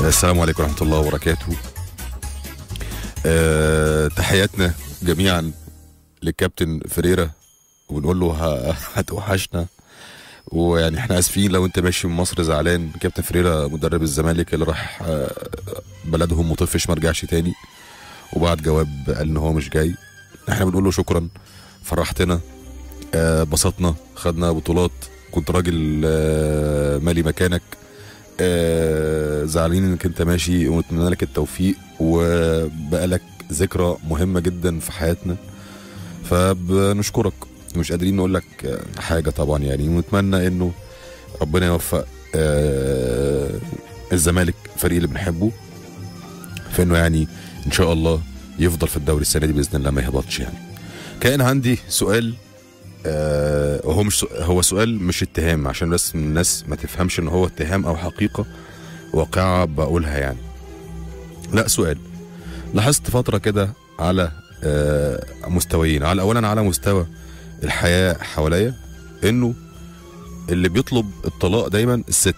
السلام عليكم ورحمة الله وبركاته أه تحياتنا جميعا للكابتن فريرا وبنقول له ه- هتوحشنا ويعني احنا اسفين لو انت ماشي من مصر زعلان كابتن فريرا مدرب الزمالك اللي راح آه، بلدهم وطفش ما رجعش تاني وبعت جواب قال ان هو مش جاي احنا بنقول له شكرا فرحتنا آه، بسطنا خدنا بطولات كنت راجل آه، مالي مكانك آه، زعلانين انك انت ماشي ونتمنى لك التوفيق وبقالك ذكرى مهمه جدا في حياتنا فبنشكرك مش قادرين نقول لك آه، حاجه طبعا يعني ونتمنى انه ربنا يوفق آه، الزمالك الفريق اللي بنحبه في انه يعني ان شاء الله يفضل في الدوري السنه دي باذن الله ما يهبطش يعني كان عندي سؤال آه وهو مش سؤ- هو سؤال مش اتهام عشان بس الناس ما تفهمش ان هو اتهام او حقيقه واقعه بقولها يعني لا سؤال لاحظت فتره كده على آه مستويين على اولا على مستوى الحياه حواليا انه اللي بيطلب الطلاق دايما الست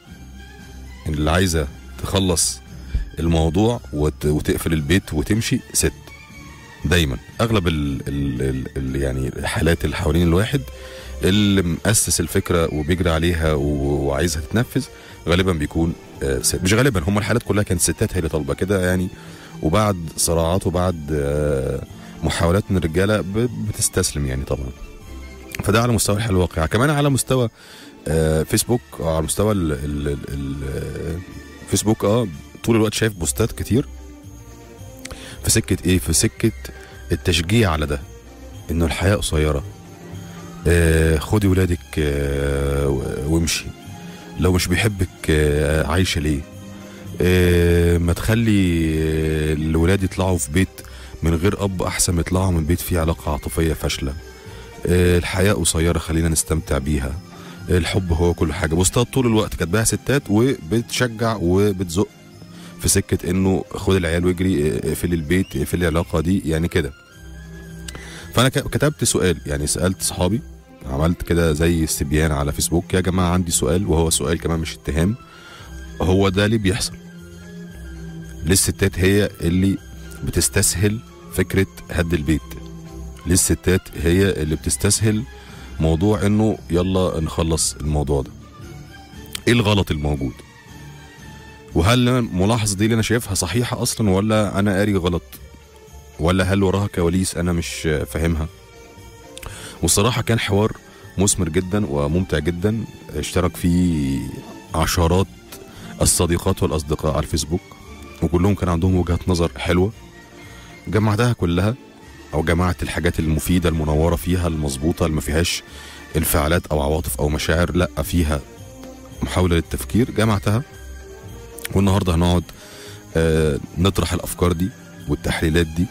اللي عايزه تخلص الموضوع وت... وتقفل البيت وتمشي ست دايما اغلب ال... ال... ال... ال... يعني الحالات اللي حوالين الواحد اللي مؤسس الفكره وبيجري عليها و... وعايزها تتنفذ غالبا بيكون آه، ست مش غالبا هم الحالات كلها كانت ستات هي اللي طالبه كده يعني وبعد صراعات وبعد آه، محاولات من الرجاله ب... بتستسلم يعني طبعا فده على مستوى الحياه الواقعه كمان على مستوى آه، فيسبوك أو على مستوى ال... ال... ال... ال... آه، فيسبوك اه طول الوقت شايف بوستات كتير في سكه ايه في سكه التشجيع على ده انه الحياه قصيره آه خدي ولادك آه و- وامشي لو مش بيحبك آه عايشه ليه آه ما تخلي آه، الولاد يطلعوا في بيت من غير اب احسن ما يطلعوا من بيت فيه علاقه عاطفيه فاشله آه الحياه قصيره خلينا نستمتع بيها الحب هو كل حاجه بوستات طول الوقت كاتباها ستات وبتشجع وبتزق في سكه انه خد العيال واجري اه، اقفل البيت اقفل العلاقه دي يعني كده فانا ك- كتبت سؤال يعني سالت صحابي عملت كده زي استبيان على فيسبوك يا جماعه عندي سؤال وهو سؤال كمان مش اتهام هو ده ليه بيحصل ليه الستات هي اللي بتستسهل فكره هد البيت ليه الستات هي اللي بتستسهل موضوع انه يلا نخلص الموضوع ده ايه الغلط الموجود وهل أنا الملاحظه دي اللي انا شايفها صحيحه اصلا ولا انا قاري غلط ولا هل وراها كواليس انا مش فاهمها والصراحه كان حوار مثمر جدا وممتع جدا اشترك فيه عشرات الصديقات والاصدقاء على الفيسبوك وكلهم كان عندهم وجهات نظر حلوه جمعتها كلها او جمعت الحاجات المفيده المنوره فيها المظبوطه اللي ما فيهاش انفعالات او عواطف او مشاعر لا فيها محاوله للتفكير جمعتها والنهارده هنقعد آه، نطرح الافكار دي والتحليلات دي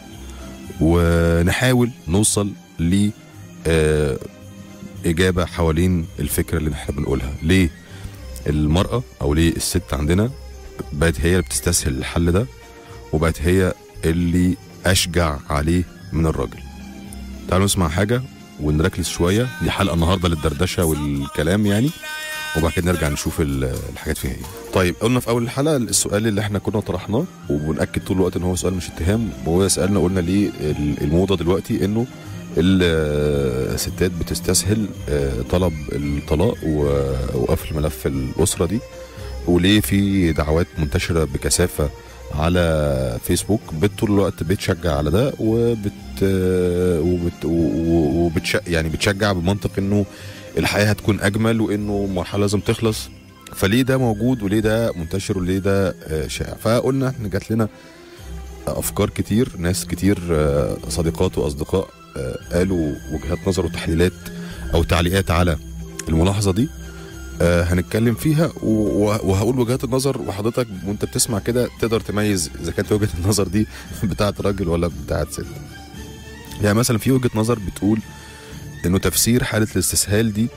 ونحاول نوصل ل آه، اجابه حوالين الفكره اللي احنا بنقولها ليه المراه او ليه الست عندنا بقت هي اللي بتستسهل الحل ده وبقت هي اللي اشجع عليه من الراجل تعالوا نسمع حاجه ونركز شويه دي حلقه النهارده للدردشه والكلام يعني وبعد كده نرجع نشوف ال- الحاجات فيها ايه طيب قلنا في اول الحلقه السؤال اللي احنا كنا طرحناه وبناكد طول الوقت ان هو سؤال مش اتهام وهو سالنا قلنا ليه ال- الموضه دلوقتي انه الستات بتستسهل آه، طلب الطلاق و- وقفل ملف الاسره دي وليه في دعوات منتشره بكثافه على فيسبوك بت طول الوقت بتشجع على ده وبت وبت و- وبتش يعني بتشجع بمنطق انه الحياه هتكون اجمل وانه مرحله لازم تخلص فليه ده موجود وليه ده منتشر وليه ده آه، شائع فقلنا احنا جات لنا افكار كتير ناس كتير آه، صديقات واصدقاء آه، قالوا وجهات نظر وتحليلات او تعليقات على الملاحظه دي آه، هنتكلم فيها و- و- وهقول وجهات النظر وحضرتك وانت بتسمع كده تقدر تميز اذا كانت وجهه النظر دي بتاعت راجل ولا بتاعت ست يعني مثلا في وجهه نظر بتقول انه تفسير حاله الاستسهال دي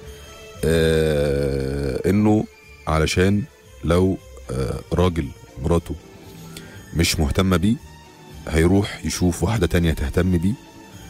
آه انه علشان لو آه راجل مراته مش مهتمه بيه هيروح يشوف واحده تانية تهتم بيه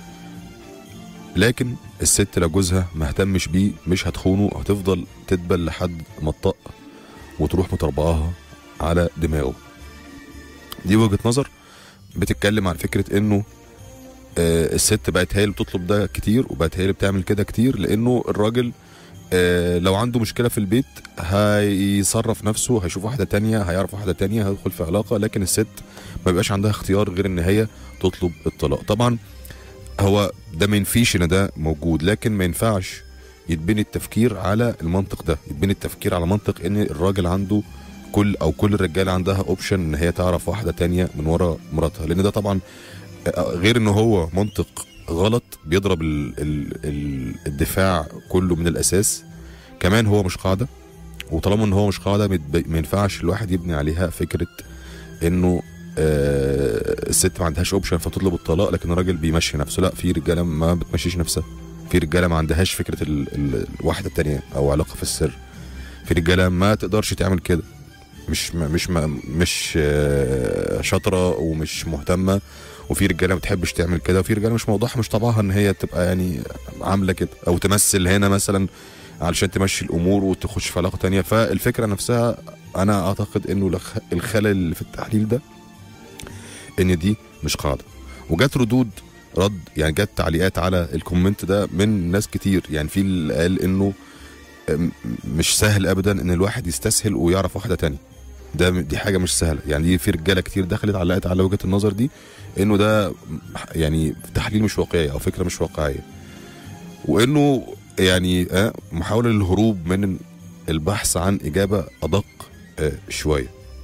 لكن الست لو جوزها ما اهتمش بيه مش هتخونه هتفضل تدبل لحد ما تطق وتروح مطربقاها على دماغه دي وجهه نظر بتتكلم عن فكره انه آه، الست بقت هي اللي بتطلب ده كتير وبقت هي اللي بتعمل كده كتير لانه الراجل آه، لو عنده مشكله في البيت هيصرف نفسه هيشوف واحده تانية هيعرف واحده تانية هيدخل في علاقه لكن الست ما بيبقاش عندها اختيار غير ان هي تطلب الطلاق طبعا هو ده ما ينفيش ان ده موجود لكن ما ينفعش يتبني التفكير على المنطق ده يتبني التفكير على منطق ان الراجل عنده كل او كل الرجاله عندها اوبشن ان هي تعرف واحده تانية من ورا مراتها لان ده طبعا آه، غير ان هو منطق غلط بيضرب ال ال ال الدفاع كله من الاساس كمان هو مش قاعده وطالما ان هو مش قاعده متب- ما ينفعش الواحد يبني عليها فكره انه آه الست ما عندهاش اوبشن فتطلب الطلاق لكن الراجل بيمشي نفسه لا في رجاله ما بتمشيش نفسها في رجاله ما عندهاش فكره ال ال الواحده التانية او علاقه في السر في رجاله ما تقدرش تعمل كده مش مش مش آه، شاطره ومش مهتمه وفي رجاله ما بتحبش تعمل كده وفي رجاله مش موضوعها مش طبعها ان هي تبقى يعني عامله كده او تمثل هنا مثلا علشان تمشي الامور وتخش في علاقه تانية فالفكره نفسها انا اعتقد انه الخ- الخلل اللي في التحليل ده ان دي مش قاعده وجات ردود رد يعني جت تعليقات على الكومنت ده من ناس كتير يعني في اللي قال انه م- مش سهل ابدا ان الواحد يستسهل ويعرف واحده تانية ده دي حاجه مش سهله يعني دي في رجاله كتير دخلت علقت على وجهه النظر دي انه ده يعني تحليل مش واقعي او فكره مش واقعيه وانه يعني آه، محاوله للهروب من البحث عن اجابه ادق آه، شويه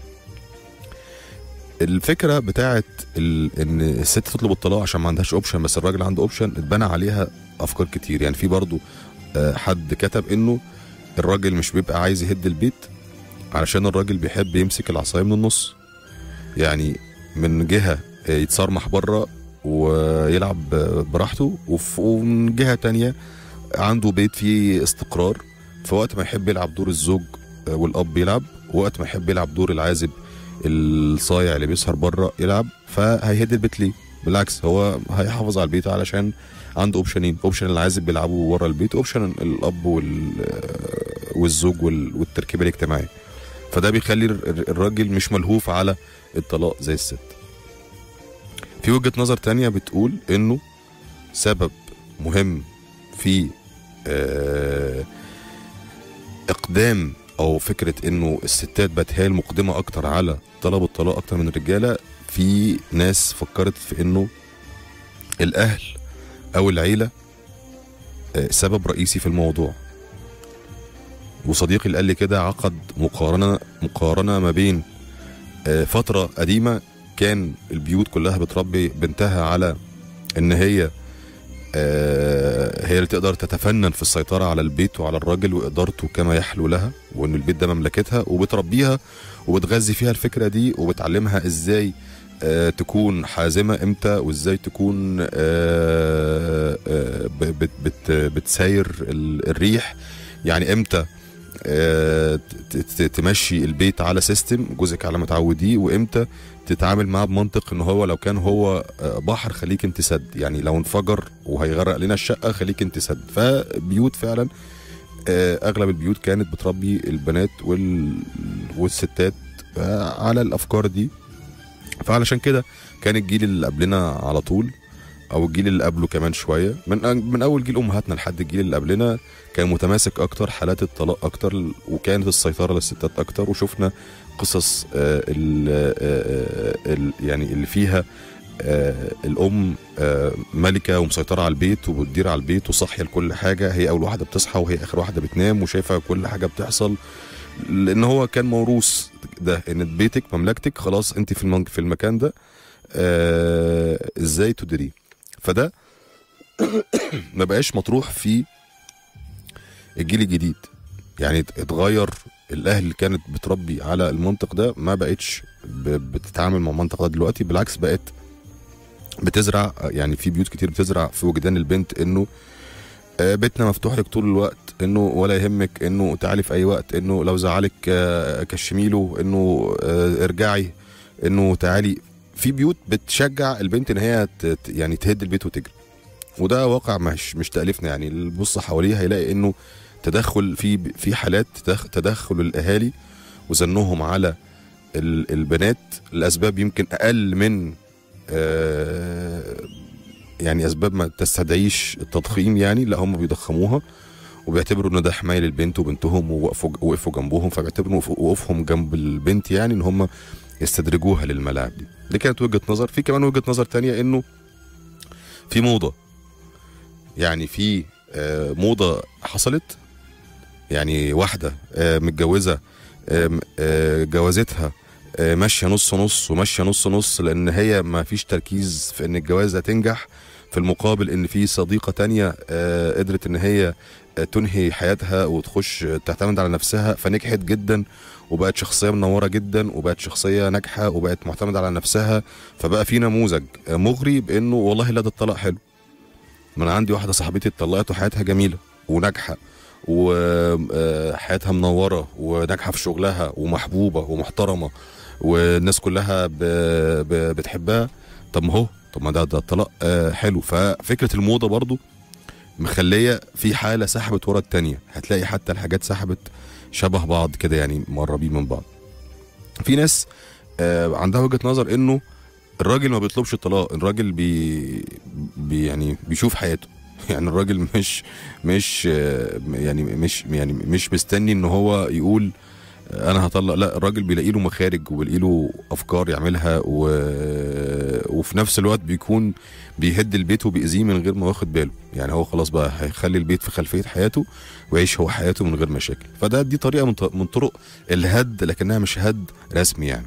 الفكره بتاعت ال... ان الست تطلب الطلاق عشان ما عندهاش اوبشن بس الراجل عنده اوبشن اتبنى عليها افكار كتير يعني في برضو آه، حد كتب انه الراجل مش بيبقى عايز يهد البيت علشان الراجل بيحب يمسك العصايه من النص يعني من جهه آه، يتصرمح بره ويلعب آه، براحته وف- ومن جهه تانية عنده بيت فيه استقرار فوقت ما يحب يلعب دور الزوج آه، والاب يلعب وقت ما يحب يلعب دور العازب الصايع اللي بيسهر بره يلعب فهيهد البيت ليه بالعكس هو هيحافظ على البيت علشان عنده اوبشنين اوبشن العازب بيلعبوا ورا البيت اوبشن الاب وال والزوج وال- والتركيبه الاجتماعيه فده بيخلي الر- الراجل مش ملهوف على الطلاق زي الست في وجهه نظر تانية بتقول انه سبب مهم في آه، اقدام او فكره انه الستات بقت هي المقدمه اكتر على طلب الطلاق اكتر من الرجاله في ناس فكرت في انه الاهل او العيله آه، سبب رئيسي في الموضوع وصديقي اللي قال لي كده عقد مقارنه مقارنه ما بين آه، فتره قديمه كان البيوت كلها بتربي بنتها على ان هي آه، هي اللي تقدر تتفنن في السيطرة على البيت وعلى الراجل وإدارته كما يحلو لها وإن البيت ده مملكتها وبتربيها وبتغذي فيها الفكرة دي وبتعلمها إزاي آه، تكون حازمة إمتى وإزاي تكون آه، آه، ب- بت بت بتساير ال- الريح يعني إمتى آه، ت- ت- تمشي البيت على سيستم جوزك على ما تعوديه وامتى تتعامل معاه بمنطق ان هو لو كان هو آه، بحر خليك انت سد يعني لو انفجر وهيغرق لنا الشقه خليك انت سد فبيوت فعلا آه، اغلب البيوت كانت بتربي البنات وال... والستات آه، على الافكار دي فعلشان كده كان الجيل اللي قبلنا على طول او الجيل اللي قبله كمان شويه من من اول جيل امهاتنا لحد الجيل اللي قبلنا كان متماسك اكتر حالات الطلاق اكتر وكانت السيطره للستات اكتر وشفنا قصص آه، ال آه، ال يعني اللي فيها آه، الام آه، ملكه ومسيطره على البيت وبتدير على البيت وصاحيه لكل حاجه هي اول واحده بتصحى وهي اخر واحده بتنام وشايفه كل حاجه بتحصل لان هو كان موروث ده ان بيتك مملكتك خلاص انت في المن- في المكان ده آه، ازاي تديريه فده ما بقاش مطروح في الجيل الجديد يعني ات- اتغير الاهل اللي كانت بتربي على المنطق ده ما بقتش ب- بتتعامل مع المنطق ده دلوقتي بالعكس بقت بتزرع يعني في بيوت كتير بتزرع في وجدان البنت انه آه، بيتنا مفتوح لك طول الوقت انه ولا يهمك انه تعالي في اي وقت انه لو زعلك آه، كشميله انه آه، ارجعي انه تعالي في بيوت بتشجع البنت ان هي ت- ت- يعني تهد البيت وتجري وده واقع مش مش تاليفنا يعني اللي بص حواليه هيلاقي انه تدخل في في حالات تدخ- تدخل الاهالي وزنهم على ال- البنات لاسباب يمكن اقل من آه، يعني اسباب ما تستدعيش التضخيم يعني لا هم بيضخموها وبيعتبروا ان ده حمايه للبنت وبنتهم ووقفوا وقفوا جنبهم فبيعتبروا وقف- وقوفهم جنب البنت يعني ان هم يستدرجوها للملاعب دي دي كانت وجهه نظر في كمان وجهه نظر تانية انه في موضه يعني في آه، موضه حصلت يعني واحده آه، متجوزه آم، آه، جوازتها آه، ماشيه نص نص وماشيه نص نص لان هي ما فيش تركيز في ان الجوازه تنجح في المقابل ان في صديقه تانية آه، قدرت ان هي آه، تنهي حياتها وتخش تعتمد على نفسها فنجحت جدا وبقت شخصيه منوره جدا وبقت شخصيه ناجحه وبقت معتمده على نفسها فبقى في نموذج آه، مغري بانه والله لا ده الطلاق حلو ما انا عندي واحده صاحبتي اتطلقت وحياتها جميله وناجحه وحياتها منوره وناجحه في شغلها ومحبوبه ومحترمه والناس كلها ب... ب... بتحبها طب ما هو طب ما ده ده الطلاق آه، حلو ففكره الموضه برضو مخليه في حاله سحبت ورا التانية هتلاقي حتى الحاجات سحبت شبه بعض كده يعني مقربين من بعض في ناس آه، عندها وجهه نظر انه الراجل ما بيطلبش الطلاق الراجل بي, بي يعني بيشوف حياته يعني الراجل مش مش آه، يعني مش يعني مش مستني ان هو يقول آه، انا هطلق لا الراجل بيلاقي له مخارج وبيلاقي له افكار يعملها و... وفي نفس الوقت بيكون بيهد البيت وبيأذيه من غير ما واخد باله يعني هو خلاص بقى هيخلي البيت في خلفيه حياته ويعيش هو حياته من غير مشاكل فده دي طريقه من, ط- من طرق الهد لكنها مش هد رسمي يعني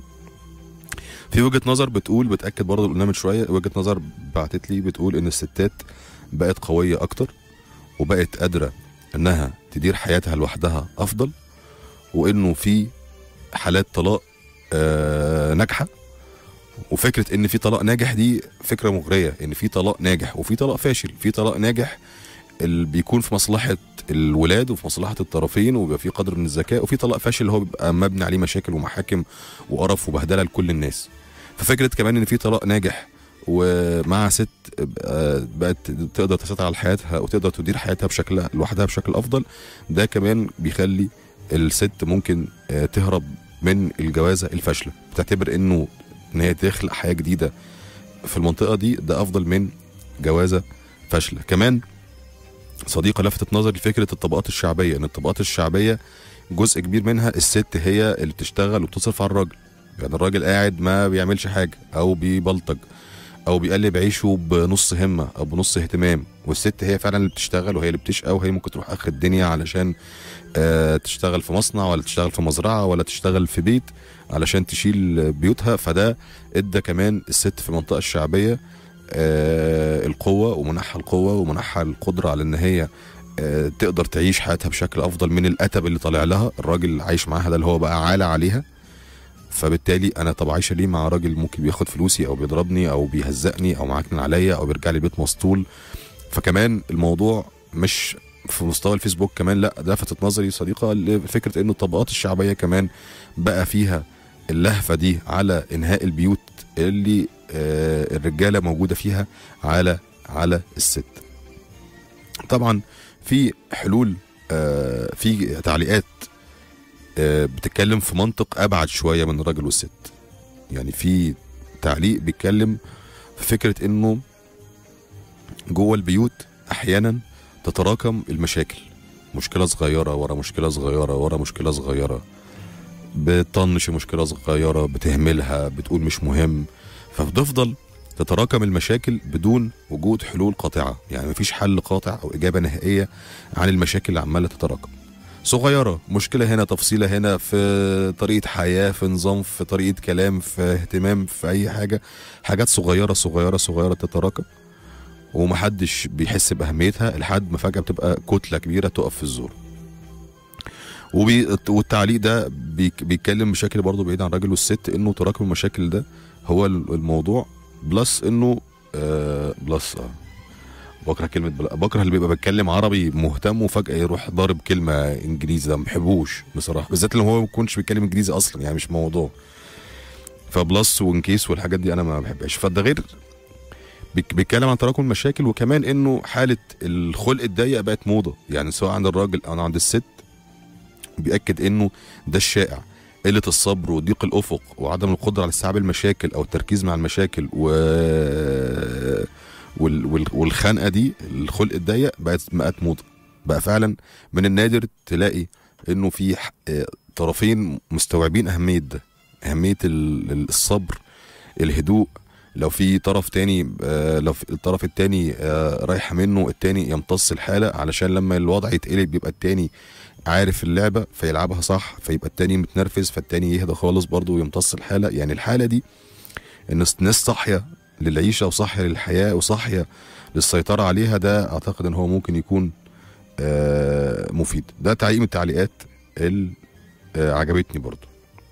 في وجهه نظر بتقول بتاكد برضه اللي قلناه من شويه وجهه نظر بعتت لي بتقول ان الستات بقت قويه اكتر وبقت قادره انها تدير حياتها لوحدها افضل وانه في حالات طلاق آه ناجحه وفكره ان في طلاق ناجح دي فكره مغريه ان في طلاق ناجح وفي طلاق فاشل في طلاق ناجح اللي بيكون في مصلحه الولاد وفي مصلحه الطرفين وبيبقى في قدر من الذكاء وفي طلاق فاشل اللي هو بيبقى مبني عليه مشاكل ومحاكم وقرف وبهدله لكل الناس ففكره كمان ان في طلاق ناجح ومع ست آه، بقت تقدر تسيطر على حياتها وتقدر تدير حياتها بشكل لوحدها بشكل افضل ده كمان بيخلي الست ممكن آه، تهرب من الجوازه الفاشله بتعتبر انه ان هي تخلق حياه جديده في المنطقه دي ده افضل من جوازه فاشله كمان صديقه لفتت نظري لفكره الطبقات الشعبيه ان الطبقات الشعبيه جزء كبير منها الست هي اللي بتشتغل وبتصرف على الراجل يعني الراجل قاعد ما بيعملش حاجه او بيبلطج او بيقلب عيشه بنص همه او بنص اهتمام والست هي فعلا اللي بتشتغل وهي اللي بتشقى وهي ممكن تروح اخر الدنيا علشان آه تشتغل في مصنع ولا تشتغل في مزرعه ولا تشتغل في بيت علشان تشيل بيوتها فده ادى كمان الست في المنطقه الشعبيه آه القوه ومنحها القوه ومنحها القدره على ان هي آه تقدر تعيش حياتها بشكل افضل من الاتب اللي طالع لها الراجل اللي عايش معاها ده اللي هو بقى عالة عليها فبالتالي انا طب عايشه ليه مع راجل ممكن بياخد فلوسي او بيضربني او بيهزقني او معكنن عليا او بيرجع لي بيت مسطول فكمان الموضوع مش في مستوى الفيسبوك كمان لا ده لفتت نظري صديقه لفكره انه الطبقات الشعبيه كمان بقى فيها اللهفه دي على انهاء البيوت اللي آه الرجاله موجوده فيها على على الست طبعا في حلول آه في تعليقات آه بتتكلم في منطق ابعد شويه من الراجل والست يعني في تعليق بيتكلم في فكره انه جوه البيوت احيانا تتراكم المشاكل مشكله صغيره ورا مشكله صغيره ورا مشكله صغيره بتطنش مشكله صغيره بتهملها بتقول مش مهم فبتفضل تتراكم المشاكل بدون وجود حلول قاطعه يعني مفيش حل قاطع او اجابه نهائيه عن المشاكل اللي عماله تتراكم صغيره مشكله هنا تفصيله هنا في طريقه حياه في نظام في طريقه كلام في اهتمام في اي حاجه حاجات صغيره صغيره صغيره تتراكم ومحدش بيحس باهميتها لحد ما فجاه بتبقى كتله كبيره تقف في الزور وبي... والتعليق ده بيك... بيتكلم بشكل برضه بعيد عن الراجل والست انه تراكم المشاكل ده هو الموضوع بلس انه آه بلس آه بكره كلمه بل... بكره اللي بيبقى بيتكلم عربي مهتم وفجاه يروح ضارب كلمه انجليزي ده ما بحبوش بصراحه بالذات لو هو ما بيكونش بيتكلم انجليزي اصلا يعني مش موضوع فبلس وانكيس والحاجات دي انا ما بحبهاش فده غير بيك- بيتكلم عن تراكم المشاكل وكمان انه حاله الخلق الضيق بقت موضه يعني سواء عند الراجل او عند الست بيأكد انه ده الشائع قله الصبر وضيق الافق وعدم القدره على استيعاب المشاكل او التركيز مع المشاكل و وال... وال... والخنقه دي الخلق الضيق بقت بقت موضه بقى فعلا من النادر تلاقي انه في ح- آه، طرفين مستوعبين اهميه ده اهميه ال- ال- الصبر الهدوء لو في طرف تاني آه، لو في الطرف التاني آه، رايحه منه التاني يمتص الحاله علشان لما الوضع يتقلب يبقى التاني عارف اللعبه فيلعبها صح فيبقى التاني متنرفز فالتاني يهدى خالص برضه ويمتص الحاله يعني الحاله دي ان الناس صاحيه للعيشه وصاحيه للحياه وصاحيه للسيطره عليها ده اعتقد ان هو ممكن يكون آه، مفيد ده تعليق من التعليقات اللي آه، عجبتني برضو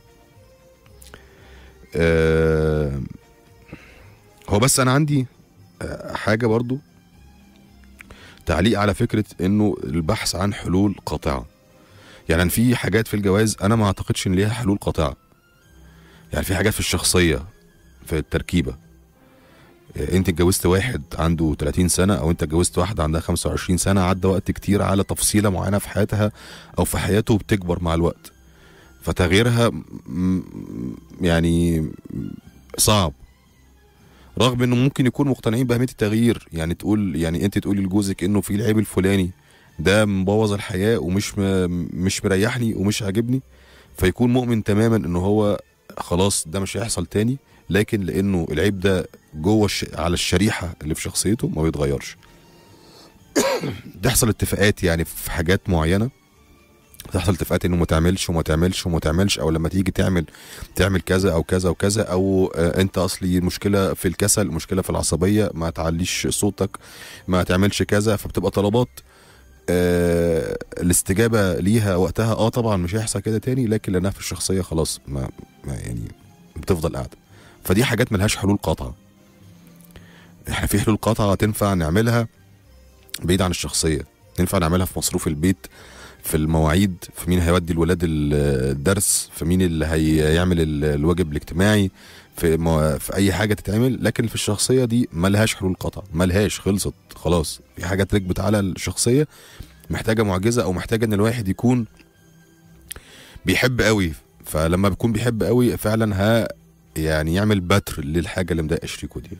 آه، هو بس انا عندي آه، حاجه برضو تعليق على فكره انه البحث عن حلول قاطعه يعني أنا في حاجات في الجواز انا ما اعتقدش ان ليها حلول قاطعه يعني في حاجات في الشخصيه في التركيبه آه، انت اتجوزت واحد عنده 30 سنه او انت اتجوزت واحده عندها 25 سنه عدى وقت كتير على تفصيله معينه في حياتها او في حياته وبتكبر مع الوقت فتغييرها م- يعني صعب رغم انه ممكن يكون مقتنعين باهميه التغيير يعني تقول يعني انت تقولي لجوزك انه في العيب الفلاني ده مبوظ الحياه ومش م... مش مريحني ومش عاجبني فيكون مؤمن تماما انه هو خلاص ده مش هيحصل تاني لكن لانه العيب ده جوه الش... على الشريحه اللي في شخصيته ما بيتغيرش تحصل اتفاقات يعني في حاجات معينه تحصل اتفاقات انه ما تعملش وما تعملش وما تعملش او لما تيجي تعمل تعمل كذا او كذا وكذا او آه، انت اصلي المشكله في الكسل مشكله في العصبيه ما تعليش صوتك ما تعملش كذا فبتبقى طلبات آه الاستجابه ليها وقتها اه طبعا مش هيحصل كده تاني لكن لانها في الشخصيه خلاص ما, ما يعني بتفضل قاعده فدي حاجات ملهاش حلول قاطعه احنا في حلول قاطعه تنفع نعملها بعيد عن الشخصيه تنفع نعملها في مصروف البيت في المواعيد في مين هيودي الولاد ال- الدرس في مين اللي هيعمل ال- الواجب الاجتماعي في مو... في اي حاجه تتعمل لكن في الشخصيه دي ملهاش حلول قطع ملهاش خلصت خلاص في حاجات ركبت على الشخصيه محتاجه معجزه او محتاجه ان الواحد يكون بيحب قوي فلما بيكون بيحب قوي فعلا ها يعني يعمل بتر للحاجه اللي مضايقه شريكه دي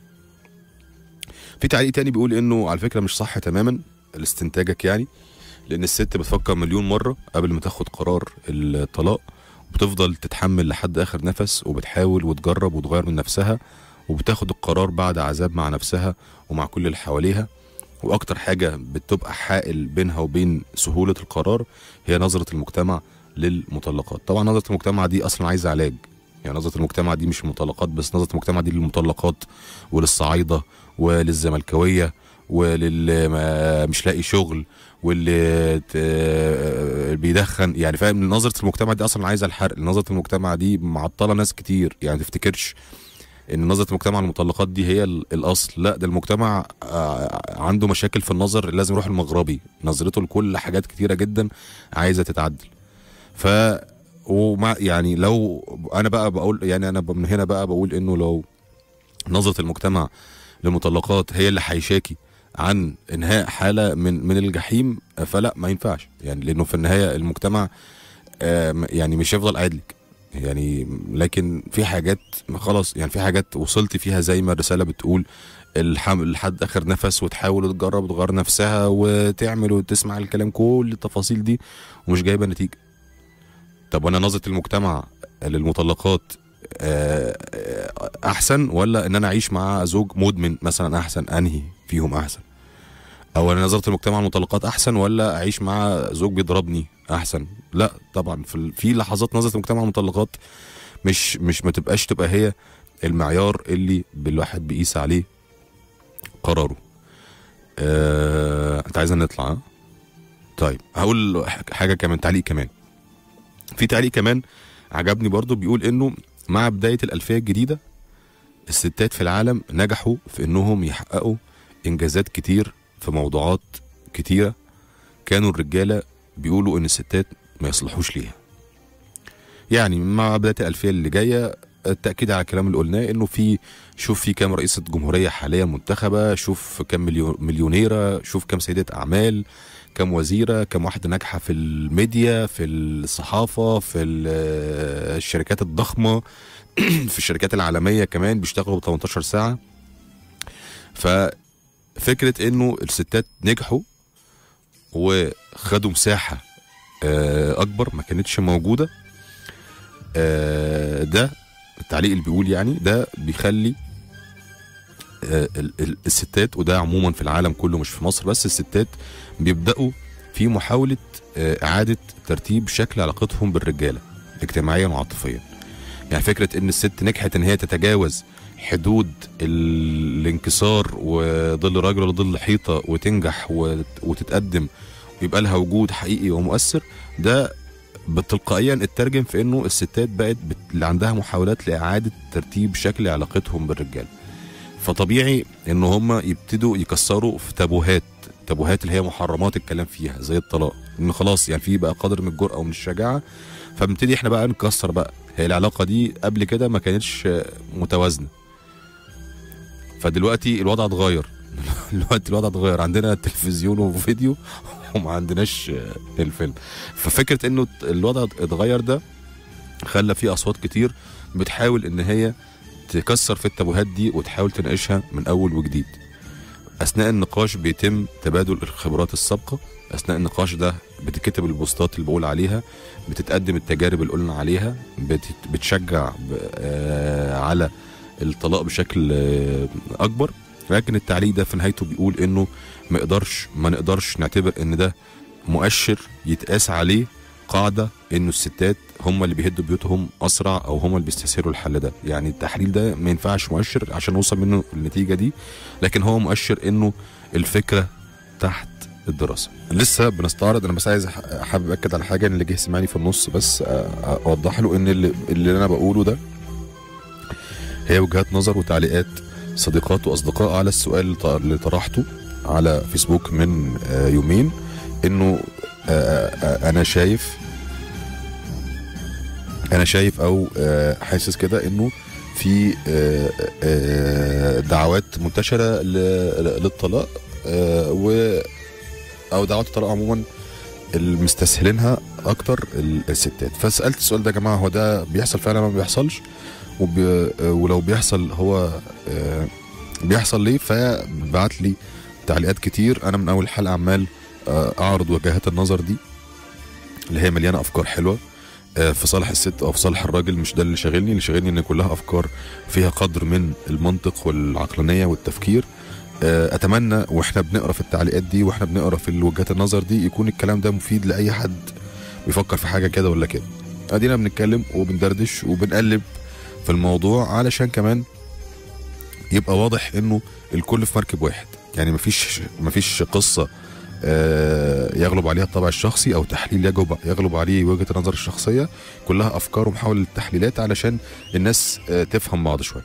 في تعليق تاني بيقول انه على فكره مش صح تماما لاستنتاجك يعني لان الست بتفكر مليون مره قبل ما تاخد قرار الطلاق وبتفضل تتحمل لحد اخر نفس وبتحاول وتجرب وتغير من نفسها وبتاخد القرار بعد عذاب مع نفسها ومع كل اللي حواليها واكتر حاجه بتبقى حائل بينها وبين سهوله القرار هي نظره المجتمع للمطلقات طبعا نظره المجتمع دي اصلا عايزه علاج يعني نظره المجتمع دي مش المطلقات بس نظره المجتمع دي للمطلقات وللصعايده وللزملكاويه وللي ما- مش لاقي شغل واللي ت- بيدخن يعني فاهم نظره المجتمع دي اصلا عايزه الحرق نظره المجتمع دي معطله ناس كتير يعني تفتكرش ان نظره المجتمع للمطلقات دي هي ال- الاصل لا ده المجتمع آه، عنده مشاكل في النظر لازم يروح المغربي نظرته لكل حاجات كتيره جدا عايزه تتعدل ف ومع يعني لو انا بقى بقول يعني انا من هنا بقى بقول انه لو نظره المجتمع للمطلقات هي اللي هيشاكي عن انهاء حاله من من الجحيم فلا ما ينفعش يعني لانه في النهايه المجتمع آه، م- يعني مش هيفضل قاعد لك يعني لكن في حاجات خلاص يعني في حاجات وصلت فيها زي ما الرساله بتقول الحمل لحد اخر نفس وتحاول وتجرب وتغير نفسها وتعمل وتسمع الكلام كل التفاصيل دي ومش جايبه نتيجه طب وانا نظره المجتمع للمطلقات آه، آه، احسن ولا ان انا اعيش مع زوج مدمن مثلا احسن انهي فيهم احسن او انا نظره المجتمع المطلقات احسن ولا اعيش مع زوج بيضربني احسن لا طبعا في ال- في لحظات نظره المجتمع المطلقات مش مش ما تبقاش تبقى هي المعيار اللي الواحد بيقيس عليه قراره آه، انت عايزنا نطلع ها؟ طيب هقول حاجه كمان تعليق كمان في تعليق كمان عجبني برضو بيقول انه مع بدايه الالفيه الجديده الستات في العالم نجحوا في انهم يحققوا انجازات كتير في موضوعات كتيره كانوا الرجاله بيقولوا ان الستات ما يصلحوش ليها يعني مع بدايه الالفيه اللي جايه التاكيد على الكلام اللي قلناه انه في شوف في كام رئيسه جمهوريه حاليا منتخبه شوف كام مليون مليونيره شوف كام سيده اعمال كم وزيره كم واحده ناجحه في الميديا في الصحافه في ال- الشركات الضخمه في الشركات العالميه كمان بيشتغلوا ب 18 ساعه ففكره انه الستات نجحوا وخدوا مساحه آه، اكبر ما كانتش موجوده آه، ده التعليق اللي بيقول يعني ده بيخلي آه، ال- ال- الستات وده عموما في العالم كله مش في مصر بس الستات بيبداوا في محاوله آه، اعاده ترتيب شكل علاقتهم بالرجاله اجتماعيا وعاطفيا يعني فكره ان الست نجحت ان هي تتجاوز حدود ال- الانكسار وظل راجل ولا ظل حيطه وتنجح وت- وتتقدم ويبقى لها وجود حقيقي ومؤثر ده بتلقائيا اترجم في انه الستات بقت بت... اللي عندها محاولات لاعاده ترتيب شكل علاقتهم بالرجال فطبيعي ان هم يبتدوا يكسروا في تابوهات تابوهات اللي هي محرمات الكلام فيها زي الطلاق ان خلاص يعني في بقى قدر من الجرأه ومن الشجاعه فبنبتدي احنا بقى نكسر بقى هي العلاقه دي قبل كده ما كانتش متوازنه فدلوقتي الوضع اتغير دلوقتي الوضع اتغير عندنا تلفزيون وفيديو وما عندناش الفيلم ففكره انه الوضع اتغير ده خلى في اصوات كتير بتحاول ان هي تكسر في التابوهات دي وتحاول تناقشها من اول وجديد اثناء النقاش بيتم تبادل الخبرات السابقه اثناء النقاش ده بتكتب البوستات اللي بقول عليها بتتقدم التجارب اللي قلنا عليها بتت- بتشجع ب- آه، على الطلاق بشكل آه، اكبر لكن التعليق ده في نهايته بيقول انه ما يقدرش ما نقدرش نعتبر ان ده مؤشر يتقاس عليه قاعده انه الستات هم اللي بيهدوا بيوتهم اسرع او هم اللي بيستسهلوا الحل ده يعني التحليل ده ما ينفعش مؤشر عشان نوصل منه النتيجه دي لكن هو مؤشر انه الفكره تحت الدراسه لسه بنستعرض انا بس عايز أح- حابب اكد على حاجه ان اللي جه سمعني في النص بس أ- أ- اوضح له ان اللي, اللي انا بقوله ده هي وجهات نظر وتعليقات صديقات واصدقاء على السؤال اللي ط- اللي طرحته على فيسبوك من آه، يومين انه آه، آه، انا شايف انا شايف او آه، حاسس كده انه في آه، آه، دعوات منتشره ل- للطلاق آه، و او دعوات الطلاق عموما المستسهلينها اكتر ال- الستات فسالت السؤال ده يا جماعه هو ده بيحصل فعلا ما بيحصلش وبي آه، ولو بيحصل هو آه، بيحصل ليه فبعت لي تعليقات كتير انا من اول حلقه عمال آه، اعرض وجهات النظر دي اللي هي مليانه افكار حلوه آه، في صالح الست او في صالح الراجل مش ده اللي شاغلني اللي شاغلني ان كلها افكار فيها قدر من المنطق والعقلانيه والتفكير آه، اتمنى واحنا بنقرا في التعليقات دي واحنا بنقرا في وجهات النظر دي يكون الكلام ده مفيد لاي حد بيفكر في حاجه كده ولا كده ادينا بنتكلم وبندردش وبنقلب في الموضوع علشان كمان يبقى واضح انه الكل في مركب واحد يعني مفيش مفيش قصه آه، يغلب عليها الطبع الشخصي او تحليل يجب يغلب عليه وجهه النظر الشخصيه كلها افكار ومحاوله التحليلات علشان الناس آه، تفهم بعض شويه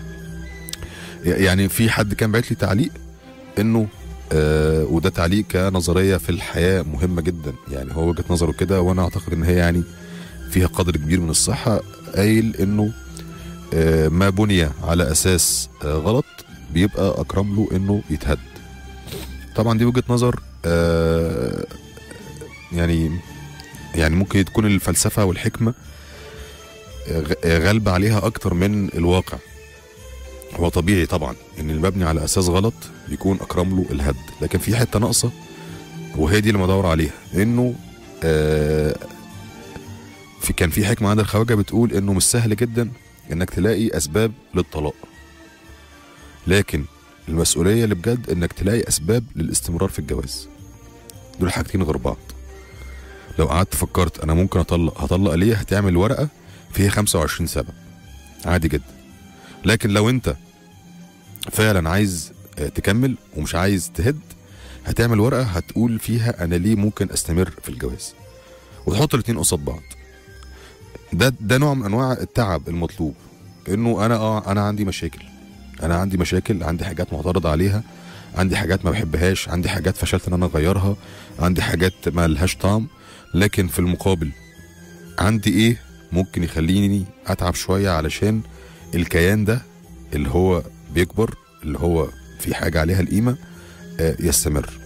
يعني في حد كان بعت لي تعليق انه آه وده تعليق كنظريه في الحياه مهمه جدا يعني هو وجهه نظره كده وانا اعتقد ان هي يعني فيها قدر كبير من الصحه قايل انه آه ما بني على اساس آه غلط بيبقى اكرم له انه يتهد طبعا دي وجهه نظر آه يعني يعني ممكن تكون الفلسفه والحكمه آه، غ- آه، غالبه عليها اكتر من الواقع هو طبيعي طبعا ان المبني على اساس غلط بيكون اكرم له الهد لكن في حته ناقصه وهي دي اللي بدور عليها انه آه في كان في حكمه عند الخواجه بتقول انه مش سهل جدا انك تلاقي اسباب للطلاق لكن المسؤوليه اللي بجد انك تلاقي اسباب للاستمرار في الجواز دول حاجتين غير بعض لو قعدت فكرت انا ممكن اطلق هطلق ليه هتعمل ورقه فيها 25 سبب عادي جدا لكن لو انت فعلا عايز آه، تكمل ومش عايز تهد هتعمل ورقه هتقول فيها انا ليه ممكن استمر في الجواز وتحط الاتنين قصاد بعض ده ده نوع من انواع التعب المطلوب انه انا اه انا عندي مشاكل انا عندي مشاكل عندي حاجات معترض عليها عندي حاجات ما بحبهاش عندي حاجات فشلت ان انا اغيرها عندي حاجات ما لهاش طعم لكن في المقابل عندي ايه ممكن يخليني اتعب شويه علشان الكيان ده اللي هو بيكبر اللي هو في حاجه عليها القيمه آه، يستمر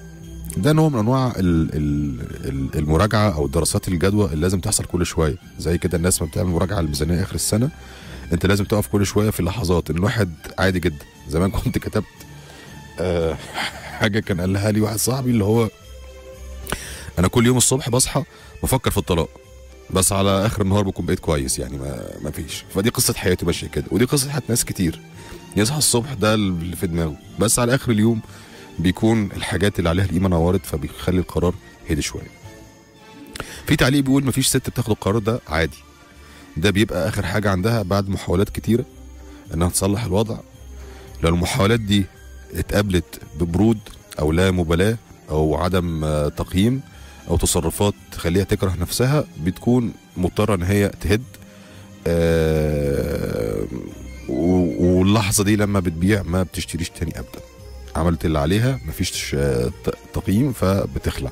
ده نوع من انواع ال- ال- ال- المراجعه او دراسات الجدوى اللي لازم تحصل كل شويه زي كده الناس ما بتعمل مراجعه الميزانيه اخر السنه انت لازم تقف كل شويه في اللحظات ان الواحد عادي جدا زمان كنت كتبت آه حاجه كان قالها لي واحد صاحبي اللي هو انا كل يوم الصبح بصحى بفكر في الطلاق بس على اخر النهار بكون بقيت كويس يعني ما, ما فيش فدي قصه حياتي ماشيه كده ودي قصه حياه ناس كتير يصحى الصبح ده اللي في دماغه بس على اخر اليوم بيكون الحاجات اللي عليها القيمه نورت فبيخلي القرار هدي شويه في تعليق بيقول مفيش ست بتاخد القرار ده عادي ده بيبقى اخر حاجه عندها بعد محاولات كتيره انها تصلح الوضع لو المحاولات دي اتقابلت ببرود او لا مبالاه او عدم آه، تقييم او تصرفات تخليها تكره نفسها بتكون مضطره ان هي تهد آه، و- واللحظه دي لما بتبيع ما بتشتريش تاني ابدا عملت اللي عليها مفيش آه، ت- تقييم فبتخلع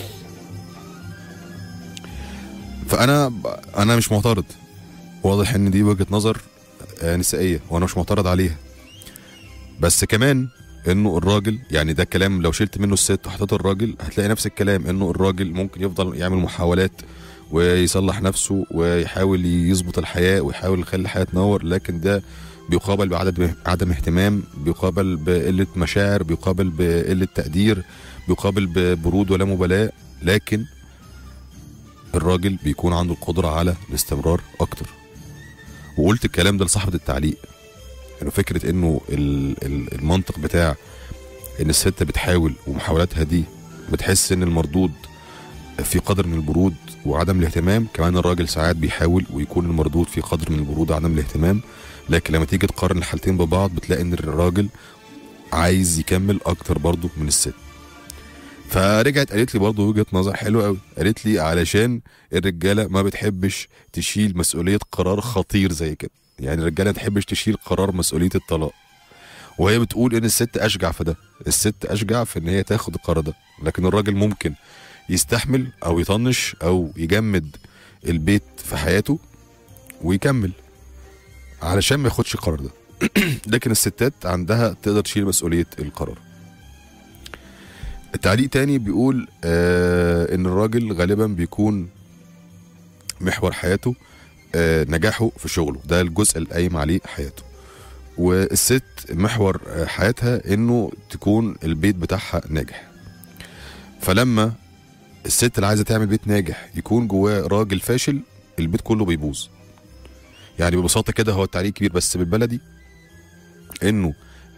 فانا ب- انا مش معترض واضح ان دي وجهه نظر آه، نسائيه وانا مش معترض عليها بس كمان انه الراجل يعني ده كلام لو شلت منه الست وحطيت الراجل هتلاقي نفس الكلام انه الراجل ممكن يفضل يعمل محاولات ويصلح نفسه ويحاول يظبط الحياه ويحاول يخلي الحياه تنور لكن ده بيقابل بعدم عدم اهتمام بيقابل بقله مشاعر بيقابل بقله تقدير بيقابل ببرود ولا مبالاه لكن الراجل بيكون عنده القدره على الاستمرار اكتر وقلت الكلام ده لصاحبه التعليق انه فكره انه ال- ال- المنطق بتاع ان الست بتحاول ومحاولاتها دي بتحس ان المردود في قدر من البرود وعدم الاهتمام كمان الراجل ساعات بيحاول ويكون المردود في قدر من البرود وعدم الاهتمام لكن لما تيجي تقارن الحالتين ببعض بتلاقي ان الراجل عايز يكمل اكتر برضه من الست فرجعت قالت لي برضه وجهه نظر حلوه قوي قالت لي علشان الرجاله ما بتحبش تشيل مسؤوليه قرار خطير زي كده يعني الرجاله ما تحبش تشيل قرار مسؤوليه الطلاق وهي بتقول ان الست اشجع في ده الست اشجع في ان هي تاخد القرار ده لكن الراجل ممكن يستحمل او يطنش او يجمد البيت في حياته ويكمل علشان ما ياخدش القرار ده لكن الستات عندها تقدر تشيل مسؤوليه القرار التعليق تاني بيقول آه ان الراجل غالبا بيكون محور حياته آه نجاحه في شغله ده الجزء اللي قايم عليه حياته والست محور آه، حياتها انه تكون البيت بتاعها ناجح فلما الست اللي عايزه تعمل بيت ناجح يكون جواه راجل فاشل البيت كله بيبوظ يعني ببساطه كده هو التعليق كبير بس بالبلدي انه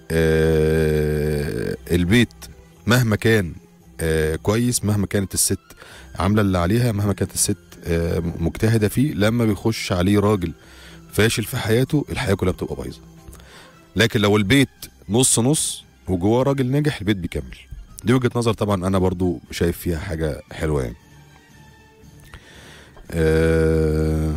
آه البيت مهما كان آه كويس مهما كانت الست عامله اللي عليها مهما كانت الست آه مجتهده فيه لما بيخش عليه راجل فاشل في حياته الحياه كلها بتبقى بايظه لكن لو البيت نص نص وجواه راجل ناجح البيت بيكمل دي وجهه نظر طبعا انا برضو شايف فيها حاجه حلوه يعني آه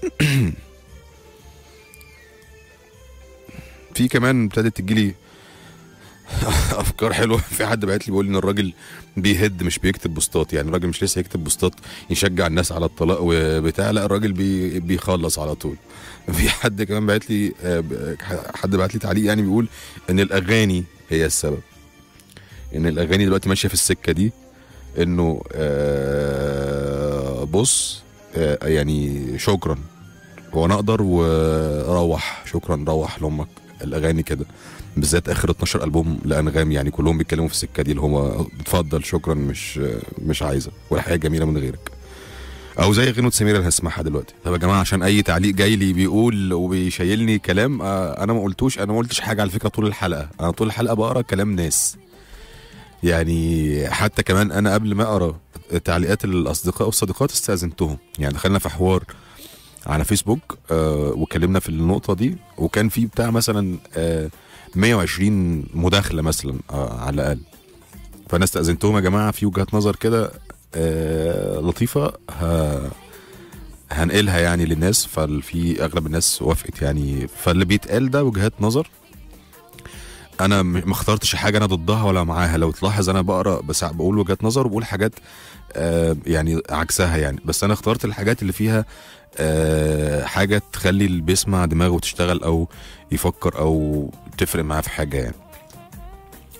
في كمان ابتدت تجيلي افكار حلوه في حد بعت لي بيقول ان الراجل بيهد مش بيكتب بوستات يعني الراجل مش لسه يكتب بوستات يشجع الناس على الطلاق وبتاع لا الراجل بي بيخلص على طول في حد كمان بعت لي آه، ب- حد بعت لي تعليق يعني بيقول ان الاغاني هي السبب ان الاغاني دلوقتي ماشيه في السكه دي انه آه، بص آه، يعني شكرا هو انا اقدر وروح شكرا روح لامك الاغاني كده بالذات اخر 12 البوم لانغام يعني كلهم بيتكلموا في السكه دي اللي هو اتفضل شكرا مش مش عايزه والحياه جميله من غيرك او زي غنوه سميره اللي هسمعها دلوقتي طب يا جماعه عشان اي تعليق جاي لي بيقول وبيشيلني كلام آه، انا ما قلتوش انا ما قلتش حاجه على فكره طول الحلقه انا طول الحلقه بقرا كلام ناس يعني حتى كمان انا قبل ما اقرا تعليقات الاصدقاء والصديقات استاذنتهم يعني دخلنا في حوار على فيسبوك آه وكلمنا في النقطه دي وكان في بتاع مثلا آه 120 مداخله مثلا آه على الاقل فانا استاذنتهم يا جماعه في وجهه نظر كده آه لطيفه ه- هنقلها يعني للناس ففي اغلب الناس وافقت يعني فاللي بيتقال ده وجهات نظر انا م- ما اخترتش حاجه انا ضدها ولا معاها لو تلاحظ انا بقرا بس بقول وجهات نظر وبقول حاجات آه يعني عكسها يعني بس انا اخترت الحاجات اللي فيها آه حاجه تخلي اللي بيسمع دماغه تشتغل او يفكر او تفرق معاه في حاجه يعني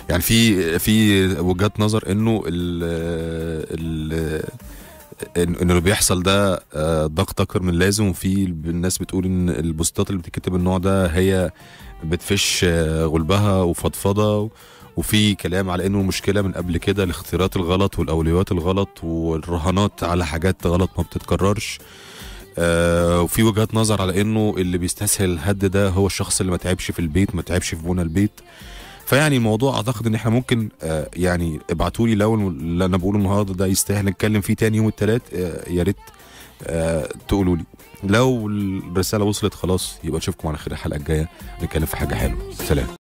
يعني في في وجهات نظر انه ال ال إن- ان اللي بيحصل ده آه، ضغط اكتر من اللازم وفي الناس بتقول ان البوستات اللي بتتكتب النوع ده هي بتفش آه، غلبها وفضفضه وفي كلام على انه المشكله من قبل كده الاختيارات الغلط والاولويات الغلط والرهانات على حاجات غلط ما بتتكررش آه وفي وجهات نظر على انه اللي بيستسهل الهد ده هو الشخص اللي ما تعبش في البيت ما تعبش في بنى البيت فيعني الموضوع اعتقد ان احنا ممكن آه يعني ابعتوا لي لو اللي انا بقوله النهارده ده يستاهل نتكلم فيه تاني يوم الثلاث آه يا ريت آه تقولوا لي لو الرساله وصلت خلاص يبقى نشوفكم على خير الحلقه الجايه نتكلم في حاجه حلوه سلام